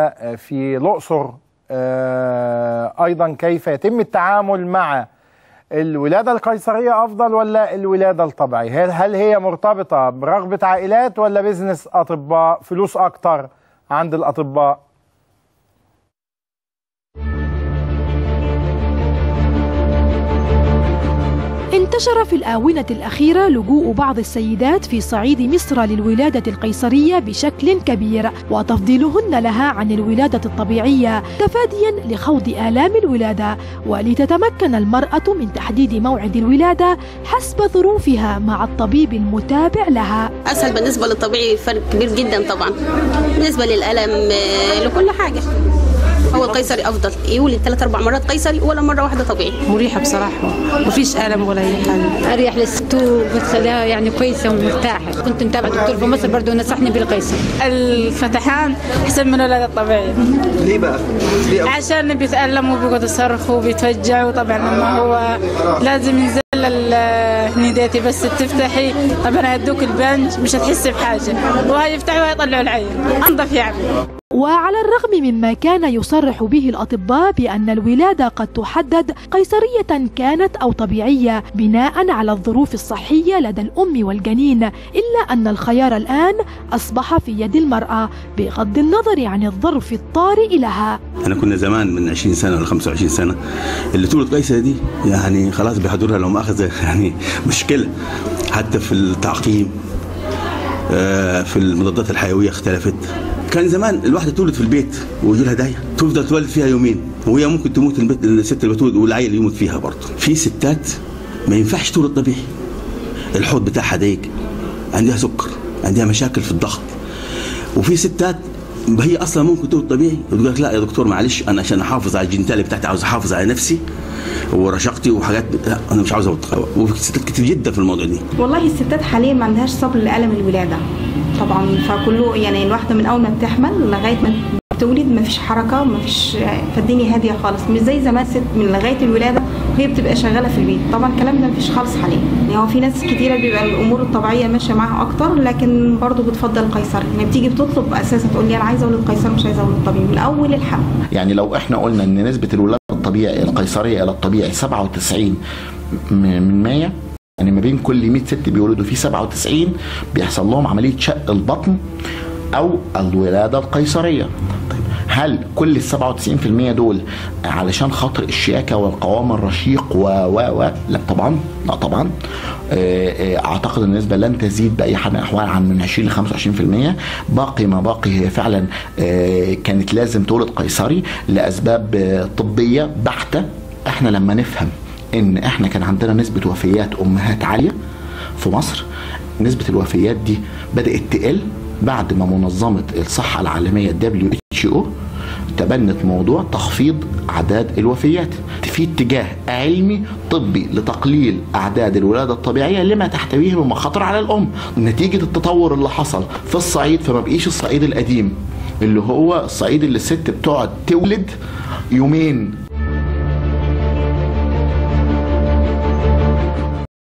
وفي الأقصر آه، أيضا كيف يتم التعامل مع الولادة القيصرية أفضل ولا الولادة الطبيعية هل, هل هي مرتبطة برغبة عائلات ولا بيزنس أطباء فلوس أكتر عند الأطباء انتشر في الآونة الأخيرة لجوء بعض السيدات في صعيد مصر للولادة القيصرية بشكل كبير وتفضيلهن لها عن الولادة الطبيعية تفاديا لخوض آلام الولادة ولتتمكن المرأة من تحديد موعد الولادة حسب ظروفها مع الطبيب المتابع لها اسهل بالنسبه للطبيعي فرق كبير جدا طبعا بالنسبه للالم آه، لكل حاجه هو القيصري افضل يولد ثلاث اربع مرات قيصري ولا مره واحده طبيعي مريحة بصراحة مفيش ألم ولا أي حاجة اريح للست وبتخليها يعني كويسه ومرتاحه كنت متابعه دكتور في مصر برضه نصحني بالقيصر الفتحان أحسن من الولادة الطبيعية ليه بقى؟ ليه أفضل؟ عشان بيتألم وبيقعد يصرخ وبيتوجع وطبعا لما هو لازم ينزل النداتي بس تفتحي طبعا هيدوك البنج مش هتحسي بحاجة وهيفتحوا وهيطلعوا العين أنظف يعني وعلى الرغم مما كان يصرح به الأطباء بأن الولادة قد تحدد قيصرية كانت أو طبيعية بناء على الظروف الصحية لدى الأم والجنين إلا أن الخيار الآن أصبح في يد المرأة بغض النظر عن الظرف الطارئ لها احنا كنا زمان من 20 سنه ولا 25 سنه اللي تولد قيصر دي يعني خلاص بيحضرها لو مؤاخذه يعني مشكله حتى في التعقيم آه، في المضادات الحيويه اختلفت كان زمان الواحده تولد في البيت ويجي لها دايه تفضل تولد فيها يومين وهي ممكن تموت البيت الست اللي بتولد والعيل يموت فيها برضه في ستات ما ينفعش تولد طبيعي الحوض بتاعها ضيق عندها سكر عندها مشاكل في الضغط وفي ستات هي اصلا ممكن تولد طبيعي وتقول لك لا يا دكتور معلش انا عشان احافظ على الجنتالي بتاعتي عاوز احافظ على نفسي ورشاقتي وحاجات لا انا مش عاوز اولد وفي ستات كتير جدا في الموضوع دي والله الستات حاليا ما عندهاش صبر لألم الولادة طبعا فكله يعني الواحدة من أول ما بتحمل لغاية ما بتولد ما فيش حركة ما فيش فالدنيا هادية خالص مش زي زمان ست من لغاية الولادة وهي بتبقى شغالة في البيت طبعا الكلام ده ما فيش خالص حاليا يعني هو في ناس كتيرة بيبقى الأمور الطبيعية ماشية معاها أكتر لكن برضه بتفضل القيصري يعني بتيجي بتطلب أساسا تقول لي أنا عايزة أولد قيصري مش عايزة أولد طبيعي من أول الحمل يعني لو احنا قلنا ان نسبه الولاده الطبيعي القيصريه الى الطبيعي 97 م- من 100 يعني ما بين كل 100 ست بيولدوا في 97 بيحصل لهم عمليه شق البطن او الولاده القيصريه طيب هل كل ال 97% دول علشان خاطر الشياكه والقوام الرشيق و و و لا طبعا لا طبعا آه، آه، اعتقد ان النسبه لن تزيد باي حال من الاحوال عن من 20 ل 25% باقي ما باقي هي فعلا آه، كانت لازم تولد قيصري لاسباب آه، طبيه بحته احنا لما نفهم ان احنا كان عندنا نسبه وفيات امهات عاليه في مصر نسبه الوفيات دي بدات تقل بعد ما منظمه الصحه العالميه WHO تبنت موضوع تخفيض اعداد الوفيات في اتجاه علمي طبي لتقليل اعداد الولاده الطبيعيه لما تحتويه من مخاطر على الام نتيجه التطور اللي حصل في الصعيد فما بقيش الصعيد القديم اللي هو الصعيد اللي الست بتقعد تولد يومين